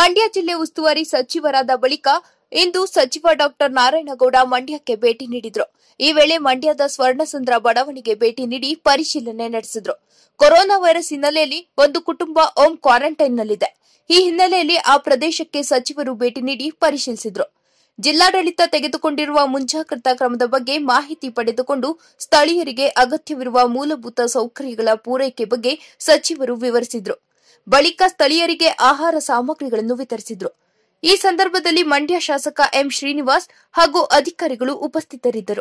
ಮಂಡ್ಯ ಜಿಲ್ಲೆ ಉಸ್ತುವಾರಿ ಸಚಿವರಾದ ಬಳಿಕ ಇಂದು ಸಚಿವ ಡಾಕ್ಟರ್ ನಾರಾಯಣಗೌಡ ಮಂಡ್ಯಕ್ಕೆ ಭೇಟಿ ನೀಡಿದ್ರು ಈ ವೇಳೆ ಮಂಡ್ಯದ ಸ್ವರ್ಣಸುಂದರ ಬಡಾವಣೆಗೆ ಭೇಟಿ ನೀಡಿ ಪರಿಶೀಲನೆ ನಡೆಸಿದ್ರು ಕೊರೋನಾ ವೈರಸ್ ಹಿನ್ನೆಲೆಯಲ್ಲಿ ಒಂದು ಕುಟುಂಬ ಹೋಂ ಕ್ವಾರಂಟೈನ್ನಲ್ಲಿದೆ ಈ ಹಿನ್ನೆಲೆಯಲ್ಲಿ ಆ ಪ್ರದೇಶಕ್ಕೆ ಸಚಿವರು ಭೇಟಿ ನೀಡಿ ಪರಿಶೀಲಿಸಿದ್ರು ಜಿಲ್ಲಾಡಳಿತ ತೆಗೆದುಕೊಂಡಿರುವ ಮುಂಜಾಗ್ರತಾ ಕ್ರಮದ ಬಗ್ಗೆ ಮಾಹಿತಿ ಪಡೆದುಕೊಂಡು ಸ್ಥಳೀಯರಿಗೆ ಅಗತ್ಯವಿರುವ ಮೂಲಭೂತ ಸೌಕರ್ಯಗಳ ಪೂರೈಕೆ ಬಗ್ಗೆ ಸಚಿವರು ವಿವರಿಸಿದ್ರು ಬಳಿಕ ಸ್ಥಳೀಯರಿಗೆ ಆಹಾರ ಸಾಮಗ್ರಿಗಳನ್ನು ವಿತರಿಸಿದ್ರು ಈ ಸಂದರ್ಭದಲ್ಲಿ ಮಂಡ್ಯ ಶಾಸಕ ಎಂ ಶ್ರೀನಿವಾಸ್ ಹಾಗೂ ಅಧಿಕಾರಿಗಳು ಉಪಸ್ಥಿತರಿದ್ದರು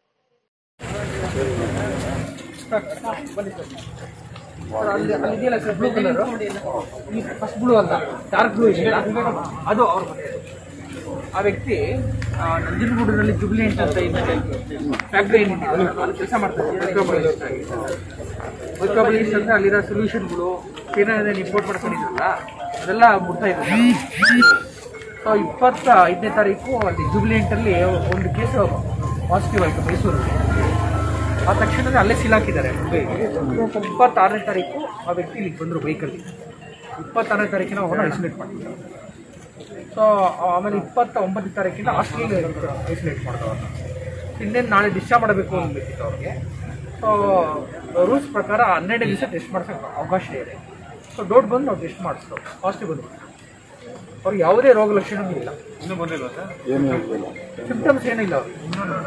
ಸರ್, ಅಲ್ಲಿ ಅಲ್ಲಿ ಇದೆಯಲ್ಲ ಸರ್ ಬ್ಲೂ ಕಲರ್ ಈ ಫಸ್ಟ್ ಬ್ಲೂ ಅಲ್ಲ ಡಾರ್ಕ್ ಬ್ಲೂ ಇದೆಯಲ್ಲ ಅದು ಅವ್ರ ಮನೆ ಆ ವ್ಯಕ್ತಿ ಆ, ನಂಜನಗೂಡಿನಲ್ಲಿ ಜುಬ್ಲಿಯಂಟ್ ಅಂತ ಫ್ಯಾಕ್ಟ್ರಿ ಏನಿದೆ ಅಲ್ಲಿ ಕೆಲಸ ಮಾಡ್ತಾರೆ ಮೈಕ್ರೋಬಯಲಿಸ್ಟ್ ಆಗಿ ಮೈಕ್ರೋಬಯಲಿಸ್ಟ್ ಅಂದ್ರೆ ಅಲ್ಲಿರೋ ಸೊಲ್ಯೂಷನ್ಗಳು ಏನೇನೇ ಇಂಪೋರ್ಟ್ ಮಾಡ್ಕೊಂಡಿದ್ರಲ್ಲ ಅದೆಲ್ಲ ಮುಟ್ತಾ ಇದೆ ಸೊ ಇಪ್ಪತ್ತ ಐದನೇ ತಾರೀಕು ಅಲ್ಲಿ ಜುಬ್ಲಿಯಂಟಲ್ಲಿ ಒಂದು ಕೇಸು ಪಾಸಿಟಿವ್ ಆಯಿತು ಮೈಸೂರಲ್ಲಿ ಆ ತಕ್ಷಣವೇ ಅಲ್ಲೇ ಸೀಲ್ ಹಾಕಿದ್ದಾರೆ ಇಪ್ಪತ್ತಾರನೇ ತಾರೀಕು ಆ ವ್ಯಕ್ತಿ ಇಲ್ಲಿಗೆ ಬಂದರು ಬೈಕಲ್ಲಿ ಇಪ್ಪತ್ತಾರನೇ ತಾರೀಕಿನ ಅವನ್ನ ಐಸೋಲೇಟ್ ಮಾಡಿದ್ರು ಸೊ ಆಮೇಲೆ ಇಪ್ಪತ್ತ ಒಂಬತ್ತನೇ ತಾರೀಕಿನ ಹಾಸ್ಟೆಲ್ ಐಸೋಲೇಟ್ ಮಾಡಿದ್ರು ಅವ್ರನ್ನ ಇನ್ನೇನು ನಾಳೆ ಡಿಸ್ಚಾರ್ಜ್ ಮಾಡಬೇಕು ಅನ್ಬೇಕಿತ್ತು ಅವ್ರಿಗೆ ಸೊ ರೂಲ್ಸ್ ಪ್ರಕಾರ ಹನ್ನೆರಡು ದಿವಸ ಟೆಸ್ಟ್ ಮಾಡ್ಸೋಕೆ ಅವಕಾಶ ಇದೆ ಸೊ ಡೋಟ್ ಬಂದು ನಾವು ಟೆಸ್ಟ್ ಮಾಡಿಸ್ತು ಪಾಸಿಟಿವ್ ಬಂದು ಅವ್ರಿಗೆ ಯಾವುದೇ ರೋಗ ಲಕ್ಷಣವೂ ಇಲ್ಲ ಇನ್ನೂ ಬಂದಿಲ್ಲ ಸರ್ ಸಿಂಪ್ಟಮ್ಸ್ ಏನಿಲ್ಲ ಅವ್ರಿಗೆ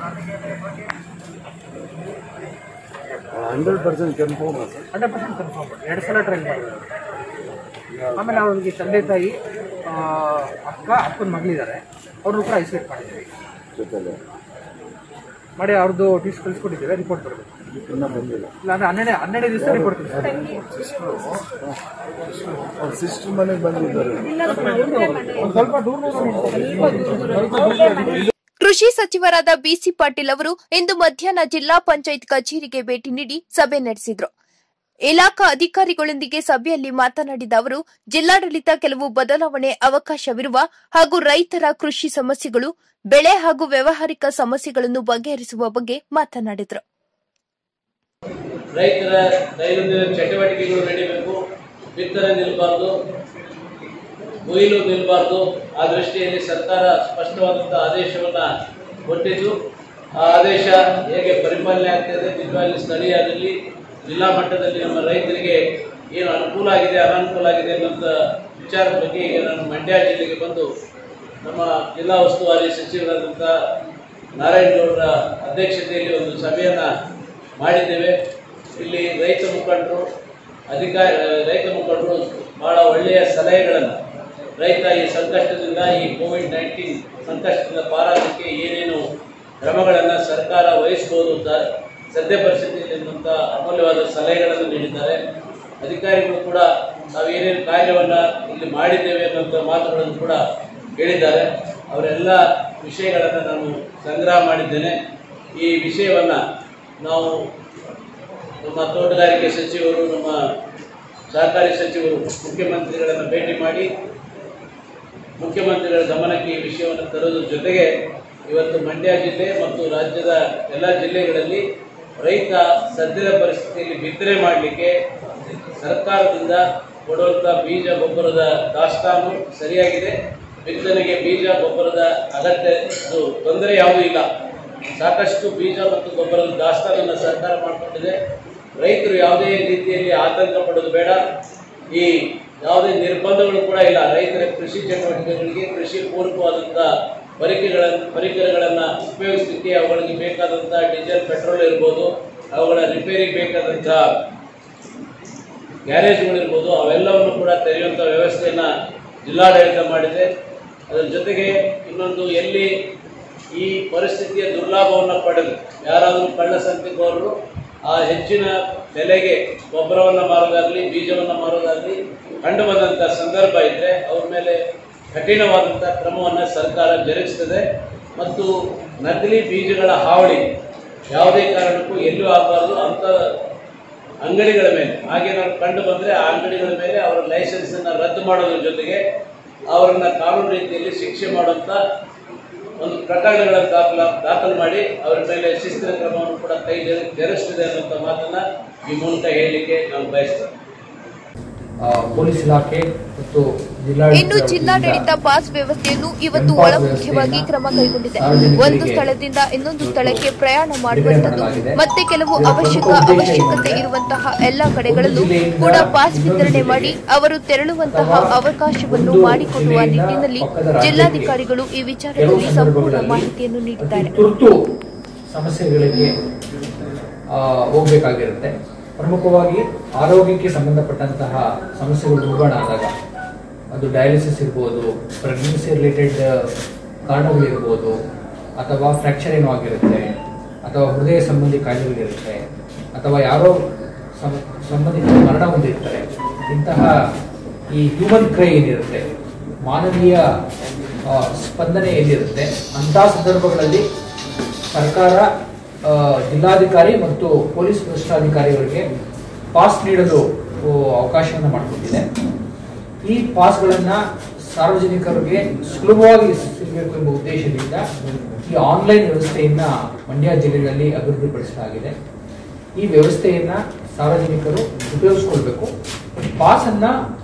hundred percent confirm hundred percent confirm ಎರಡು ಸಲ ಟ್ರೈ ಮಾಡಿದ್ರು ಆಮೇಲೆ ಅವ್ರಿಗೆ ತಂದೆ ತಾಯಿ ಆ, ಅಕ್ಕ ಅಕ್ಕನ ಮಗಳಿದ್ದಾರೆ ಅವ್ರನ್ನೂ ಕೂಡ ಐಸೋಲೇಟ್ ಮಾಡಿದ್ದೀವಿ ಜೊತೆಲೆ ಮಾಡಿ ಅವ್ರದ್ದು ಟೀಸ್ ಕಳಿಸ್ಕೊಟ್ಟಿದ್ದೇವೆ ರಿಪೋರ್ಟ್ ಬರಬೇಕು ಇನ್ನೂ ಬಂದಿಲ್ಲ ಇಲ್ಲ ಅಂದ್ರೆ ಹನ್ನೆರಡು ಹನ್ನೆರಡು ದಿವಸ ರಿಪೋರ್ಟ್ ಕಳಿಸ್ತಾರೆ ಅವ್ರ ಸಿಸ್ಟರ್ ಮನೆಗೆ ಬಂದಿದ್ದಾರೆ ಒಂದು ಸ್ವಲ್ಪ ದೂರ ಕೃಷಿ ಸಚಿವರಾದ ಬಿಸಿ ಪಾಟೀಲ್ ಅವರು ಇಂದು ಮಧ್ಯಾಹ್ನ ಜಿಲ್ಲಾ ಪಂಚಾಯತ್ ಕಚೇರಿಗೆ ಭೇಟಿ ನೀಡಿ ಸಭೆ ನಡೆಸಿದ್ರು ಇಲಾಖಾ ಅಧಿಕಾರಿಗಳೊಂದಿಗೆ ಸಭೆಯಲ್ಲಿ ಮಾತನಾಡಿದ ಅವರು ಜಿಲ್ಲಾಡಳಿತ ಕೆಲವು ಬದಲಾವಣೆ ಅವಕಾಶವಿರುವ ಹಾಗೂ ರೈತರ ಕೃಷಿ ಸಮಸ್ಯೆಗಳು ಬೆಳೆ ಹಾಗೂ ವ್ಯವಹಾರಿಕ ಸಮಸ್ಯೆಗಳನ್ನು ಬಗೆಹರಿಸುವ ಬಗ್ಗೆ ಮಾತನಾಡಿದರು ರೈತರ ದೈನಂದಿನ ಚಟುವಟಿಕೆಗಳು ನಡೀಬೇಕು ಬಿತ್ತನೆ ನಿಲ್ಲಬಾರ್ದು ಕೊಯ್ಲು ನಿಲ್ಲಬಾರ್ದು ಆ ದೃಷ್ಟಿಯಲ್ಲಿ ಸರ್ಕಾರ ಸ್ಪಷ್ಟವಾದಂಥ ಆದೇಶವನ್ನು ಕೊಟ್ಟಿದ್ದು ಆ ಆದೇಶ ಹೇಗೆ ಪರಿಪಾಲನೆ ಆಗ್ತದೆ ನಿಜವಾಗಿ ಸ್ಥಳೀಯದಲ್ಲಿ ಜಿಲ್ಲಾ ಮಟ್ಟದಲ್ಲಿ ನಮ್ಮ ರೈತರಿಗೆ ಏನು ಅನುಕೂಲ ಆಗಿದೆ ಅನಾನುಕೂಲ ಆಗಿದೆ ಅನ್ನೋಂಥ ವಿಚಾರದ ಬಗ್ಗೆ ಈಗ ನಾನು ಮಂಡ್ಯ ಜಿಲ್ಲೆಗೆ ಬಂದು ನಮ್ಮ ಜಿಲ್ಲಾ ಉಸ್ತುವಾರಿ ಸಚಿವರಾದಂಥ ನಾರಾಯಣಗೌಡರ ಅಧ್ಯಕ್ಷತೆಯಲ್ಲಿ ಒಂದು ಸಭೆಯನ್ನು ಮಾಡಿದ್ದೇವೆ ಇಲ್ಲಿ ರೈತ ಮುಖಂಡರು ಅಧಿಕಾರಿ ರೈತ ಮುಖಂಡರು ಭಾಳ ಒಳ್ಳೆಯ ಸಲಹೆಗಳನ್ನು ರೈತ ಈ ಸಂಕಷ್ಟದಿಂದ ಈ ಕೋವಿಡ್ ನೈನ್ಟೀನ್ ಸಂಕಷ್ಟದಿಂದ ಪಾರಾಗಲಿಕ್ಕೆ ಏನೇನು ಕ್ರಮಗಳನ್ನು ಸರ್ಕಾರ ವಹಿಸ್ಬೋದು ಅಂತ ಸದ್ಯ ಪರಿಸ್ಥಿತಿಯಲ್ಲಿ ಅನ್ನುವಂಥ ಅಮೂಲ್ಯವಾದ ಸಲಹೆಗಳನ್ನು ನೀಡಿದ್ದಾರೆ ಅಧಿಕಾರಿಗಳು ಕೂಡ ನಾವು ಏನೇನು ಕಾರ್ಯವನ್ನು ಇಲ್ಲಿ ಮಾಡಿದ್ದೇವೆ ಅನ್ನೋಂಥ ಮಾತುಗಳನ್ನು ಕೂಡ ಹೇಳಿದ್ದಾರೆ ಅವರೆಲ್ಲ ವಿಷಯಗಳನ್ನು ನಾನು ಸಂಗ್ರಹ ಮಾಡಿದ್ದೇನೆ ಈ ವಿಷಯವನ್ನು ನಾವು ನಮ್ಮ ತೋಟಗಾರಿಕೆ ಸಚಿವರು ನಮ್ಮ ಸಹಕಾರಿ ಸಚಿವರು ಮುಖ್ಯಮಂತ್ರಿಗಳನ್ನು ಭೇಟಿ ಮಾಡಿ ಮುಖ್ಯಮಂತ್ರಿಗಳ ಗಮನಕ್ಕೆ ಈ ವಿಷಯವನ್ನು ತರೋದ್ರ ಜೊತೆಗೆ ಇವತ್ತು ಮಂಡ್ಯ ಜಿಲ್ಲೆ ಮತ್ತು ರಾಜ್ಯದ ಎಲ್ಲ ಜಿಲ್ಲೆಗಳಲ್ಲಿ ರೈತ ಸದ್ಯದ ಪರಿಸ್ಥಿತಿಯಲ್ಲಿ ಬಿತ್ತನೆ ಮಾಡಲಿಕ್ಕೆ ಸರ್ಕಾರದಿಂದ ಕೊಡುವಂಥ ಬೀಜ ಗೊಬ್ಬರದ ದಾಸ್ತಾನು ಸರಿಯಾಗಿದೆ ಬಿತ್ತನೆಗೆ ಬೀಜ ಗೊಬ್ಬರದ ಅಗತ್ಯ ಇದು ತೊಂದರೆ ಯಾವುದೂ ಇಲ್ಲ ಸಾಕಷ್ಟು ಬೀಜ ಮತ್ತು ಗೊಬ್ಬರದ ದಾಸ್ತಾನನ್ನು ಸರ್ಕಾರ ಮಾಡಿಕೊಂಡಿದೆ ರೈತರು ಯಾವುದೇ ರೀತಿಯಲ್ಲಿ ಆತಂಕ ಪಡೋದು ಬೇಡ ಈ ಯಾವುದೇ ನಿರ್ಬಂಧಗಳು ಕೂಡ ಇಲ್ಲ ರೈತರ ಕೃಷಿ ಚಟುವಟಿಕೆಗಳಿಗೆ ಕೃಷಿ ಪೂರಕವಾದಂಥ ಪರಿಕರಗಳನ್ನು ಪರಿಕರಗಳನ್ನು ಉಪಯೋಗಿಸಲಿಕ್ಕೆ ಅವುಗಳಿಗೆ ಬೇಕಾದಂಥ ಡೀಸೆಲ್ ಪೆಟ್ರೋಲ್ ಇರ್ಬೋದು ಅವುಗಳ ರಿಪೇರಿಗೆ ಬೇಕಾದಂಥ ಗ್ಯಾರೇಜ್ಗಳಿರ್ಬೋದು ಅವೆಲ್ಲವನ್ನು ಕೂಡ ತೆರೆಯುವಂಥ ವ್ಯವಸ್ಥೆಯನ್ನು ಜಿಲ್ಲಾಡಳಿತ ಮಾಡಿದೆ ಅದರ ಜೊತೆಗೆ ಇನ್ನೊಂದು ಎಲ್ಲಿ ಈ ಪರಿಸ್ಥಿತಿಯ ದುರ್ಲಾಭವನ್ನು ಪಡೆದು ಯಾರಾದರೂ ಕಳ್ಳ ಸಂತೆಗೋರರು ಆ ಹೆಚ್ಚಿನ ಬೆಲೆಗೆ ಗೊಬ್ಬರವನ್ನು ಮಾರೋದಾಗಲಿ ಬೀಜವನ್ನು ಮಾರೋದಾಗಲಿ ಕಂಡು ಬಂದಂಥ ಸಂದರ್ಭ ಇದ್ದರೆ ಅವ್ರ ಮೇಲೆ ಕಠಿಣವಾದಂಥ ಕ್ರಮವನ್ನು ಸರ್ಕಾರ ಜರುಗಿಸ್ತದೆ ಮತ್ತು ನಕಲಿ ಬೀಜಗಳ ಹಾವಳಿ ಯಾವುದೇ ಕಾರಣಕ್ಕೂ ಎಲ್ಲೂ ಆಗಬಾರ್ದು ಅಂಥ ಅಂಗಡಿಗಳ ಮೇಲೆ ಹಾಗೇನಾದ್ರು ಕಂಡು ಬಂದರೆ ಆ ಅಂಗಡಿಗಳ ಮೇಲೆ ಅವರ ಲೈಸೆನ್ಸನ್ನು ರದ್ದು ಮಾಡೋದ್ರ ಜೊತೆಗೆ ಅವರನ್ನು ಕಾನೂನು ರೀತಿಯಲ್ಲಿ ಶಿಕ್ಷೆ ಮಾಡುವಂಥ ಒಂದು ಪ್ರಕರಣಗಳನ್ನು ದಾಖಲ ದಾಖಲು ಮಾಡಿ ಅವರ ಮೇಲೆ ಶಿಸ್ತಿನ ಕ್ರಮವನ್ನು ಕೂಡ ಕೈ ಜರುಗಿಸ್ತದೆ ಅನ್ನುವಂಥ ಮಾತನ್ನು ಈ ಮೂಲಕ ಹೇಳಲಿಕ್ಕೆ ನಾನು ಬಯಸ್ತೇನೆ ಆ, ಪೊಲೀಸ್ ಇಲಾಖೆ ಮತ್ತು ಇನ್ನು ಜಿಲ್ಲಾಡಳಿತ ಪಾಸ್ ವ್ಯವಸ್ಥೆಯನ್ನು ಇವತ್ತು ಒಳಮುಖ್ಯವಾಗಿ ಕ್ರಮ ಕೈಗೊಂಡಿದೆ ಒಂದು ಸ್ಥಳದಿಂದ ಇನ್ನೊಂದು ಸ್ಥಳಕ್ಕೆ ಪ್ರಯಾಣ ಮಾಡುವಂತದ್ದು ಮತ್ತೆ ಕೆಲವು ಅವಶ್ಯಕ ಅವಶ್ಯಕತೆ ಇರುವಂತಹ ಎಲ್ಲ ಕಡೆಗಳಲ್ಲೂ ಕೂಡ ಪಾಸ್ ವಿತರಣೆ ಮಾಡಿ ಅವರು ತೆರಳುವಂತಹ ಅವಕಾಶವನ್ನು ಮಾಡಿಕೊಡುವ ನಿಟ್ಟಿನಲ್ಲಿ ಜಿಲ್ಲಾಧಿಕಾರಿಗಳು ಈ ವಿಚಾರದಲ್ಲಿ ಸಂಪೂರ್ಣ ಮಾಹಿತಿಯನ್ನು ನೀಡಿದ್ದಾರೆ ಅತಿ ತುರ್ತು ಸಮಸ್ಯೆಗಳಿಗೆ ಆ, ಹೋಗ್ಬೇಕಾಗಿರುತ್ತೆ ಪ್ರಮುಖವಾಗಿ ಆರೋಗ್ಯಕ್ಕೆ ಸಂಬಂಧಪಟ್ಟಂತಹ ಸಮಸ್ಯೆಗಳು ಉಲ್ಬಣ ಆದಾಗ ಅದು ಡಯಾಲಿಸಿಸ್ ಇರ್ಬೋದು ಪ್ರೆಗ್ನೆನ್ಸಿ ರಿಲೇಟೆಡ್ ಕಾರಣಗಳಿರ್ಬೋದು ಅಥವಾ ಫ್ರ್ಯಾಕ್ಚರ್ ಏನೋ ಆಗಿರುತ್ತೆ ಅಥವಾ ಹೃದಯ ಸಂಬಂಧಿ ಕಾಯಿಲೆಗಳಿರುತ್ತೆ ಅಥವಾ ಯಾರೋ ಸಂ- ಸಂಬಂಧಿತ ಮರಣ ಹೊಂದಿರ್ತಾರೆ ಇಂತಹ ಈ ಹ್ಯೂಮನ್ ಕ್ರೈ ಏನಿರುತ್ತೆ ಮಾನವೀಯ ಆ, ಸ್ಪಂದನೆ ಏನಿರುತ್ತೆ ಅಂತಹ ಸಂದರ್ಭಗಳಲ್ಲಿ ಸರ್ಕಾರ ಆ, ಜಿಲ್ಲಾಧಿಕಾರಿ ಮತ್ತು ಪೊಲೀಸ್ ವರಿಷ್ಠಾಧಿಕಾರಿಗಳಿಗೆ ಪಾಸ್ ನೀಡಲು ಓ, ಅವಕಾಶವನ್ನು ಮಾಡಿಕೊಟ್ಟಿದೆ ಈ ಪಾಸ್ಗಳನ್ನ ಸಾರ್ವಜನಿಕರಿಗೆ ಸುಲಭವಾಗಿ ಸಿಗಬೇಕು ಎಂಬ ಉದ್ದೇಶದಿಂದ ಈ ಆನ್ಲೈನ್ ವ್ಯವಸ್ಥೆಯನ್ನ ಮಂಡ್ಯ ಜಿಲ್ಲೆಯಲ್ಲಿ ಅಭಿವೃದ್ಧಿಪಡಿಸಲಾಗಿದೆ ಈ ವ್ಯವಸ್ಥೆಯನ್ನ ಸಾರ್ವಜನಿಕರು ಉಪಯೋಗಿಸ್ಕೊಳ್ಬೇಕು ಪಾಸ್ ಅನ್ನ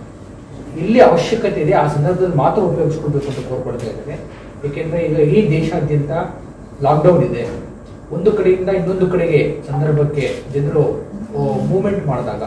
ಎಲ್ಲಿ ಅವಶ್ಯಕತೆ ಇದೆ ಆ ಸಂದರ್ಭದಲ್ಲಿ ಮಾತ್ರ ಉಪಯೋಗಿಸ್ಕೊಳ್ಬೇಕು ಅಂತ ಕೋರ್ಕೊಳ್ತಾ ಇದ್ದೇವೆ ಏಕೆಂದ್ರೆ ಈಗ ಇಡೀ ದೇಶಾದ್ಯಂತ ಲಾಕ್ಡೌನ್ ಇದೆ ಒಂದು ಕಡೆಯಿಂದ ಇನ್ನೊಂದು ಕಡೆಗೆ ಸಂದರ್ಭಕ್ಕೆ ಜನರು ಮೂವ್ಮೆಂಟ್ ಮಾಡಿದಾಗ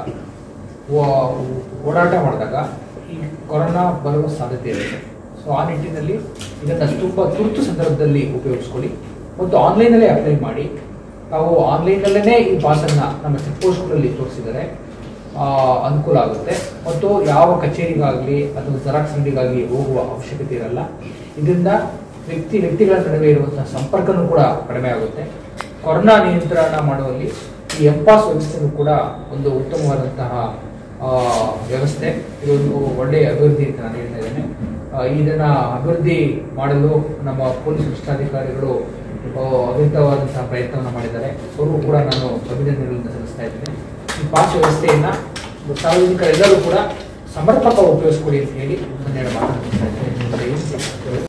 ಓ- ಓಡಾಟ ಮಾಡಿದಾಗ ಈ ಕೊರೋನಾ ಬರುವ ಸಾಧ್ಯತೆ ಇರುತ್ತೆ ಸೊ ಆ ನಿಟ್ಟಿನಲ್ಲಿ ಇದನ್ನು ತುಂಬ ತುರ್ತು ಸಂದರ್ಭದಲ್ಲಿ ಉಪಯೋಗಿಸ್ಕೊಳ್ಳಿ ಮತ್ತು ಆನ್ಲೈನಲ್ಲೇ ಅಪ್ಲೈ ಮಾಡಿ ನಾವು ಆನ್ಲೈನಲ್ಲೇ ಈ ಪಾಸನ್ನು ನಮ್ಮ ಚೆಕ್ ಪೋಸ್ಟ್ಗಳಲ್ಲಿ ತೋರಿಸಿದರೆ ಆ, ಅನುಕೂಲ ಆಗುತ್ತೆ ಮತ್ತು ಯಾವ ಕಚೇರಿಗಾಗಲಿ ಅಥವಾ ಜೆರಾಕ್ಸ್ ಅಂಗಡಿಗಾಗಿ ಹೋಗುವ ಅವಶ್ಯಕತೆ ಇರಲ್ಲ ಇದರಿಂದ ವ್ಯಕ್ತಿ ವ್ಯಕ್ತಿಗಳ ನಡುವೆ ಇರುವಂತಹ ಸಂಪರ್ಕನೂ ಕೂಡ ಕಡಿಮೆ ಆಗುತ್ತೆ ಕೊರೋನಾ ನಿಯಂತ್ರಣ ಮಾಡುವಲ್ಲಿ ಈ ಎಂಪಾಸ್ ವ್ಯವಸ್ಥೆನೂ ಕೂಡ ಒಂದು ಉತ್ತಮವಾದಂತಹ ಆ, ವ್ಯವಸ್ಥೆ ಇದೊಂದು ಒಳ್ಳೆಯ ಅಭಿವೃದ್ಧಿ ಅಂತ ನಾನು ಹೇಳ್ತಾ ಇದ್ದೇನೆ ಆ, ಇದನ್ನ ಅಭಿವೃದ್ಧಿ ಮಾಡಲು ನಮ್ಮ ಪೊಲೀಸ್ ವರಿಷ್ಠಾಧಿಕಾರಿಗಳು ಆ, ಅವಿರತವಾದಂತಹ ಪ್ರಯತ್ನವನ್ನು ಮಾಡಿದ್ದಾರೆ ಅವರು ಕೂಡ ನಾನು ಅಭಿನಂದನೆಗಳನ್ನು ಸಲ್ಲಿಸ್ತಾ ಇದ್ದೇನೆ ಈ ಪಾಸ್ ವ್ಯವಸ್ಥೆಯನ್ನ ಸಾರ್ವಜನಿಕರೆಲ್ಲರೂ ಕೂಡ ಸಮರ್ಪಕ ಉಪಯೋಗಿಸ್ಕೊಡಿ ಅಂತ ಹೇಳಿ ಒಂದೆರಡು ಮಾತನ್ನು ಹೇಳ್ತಾ ಇದ್ದೇನೆ.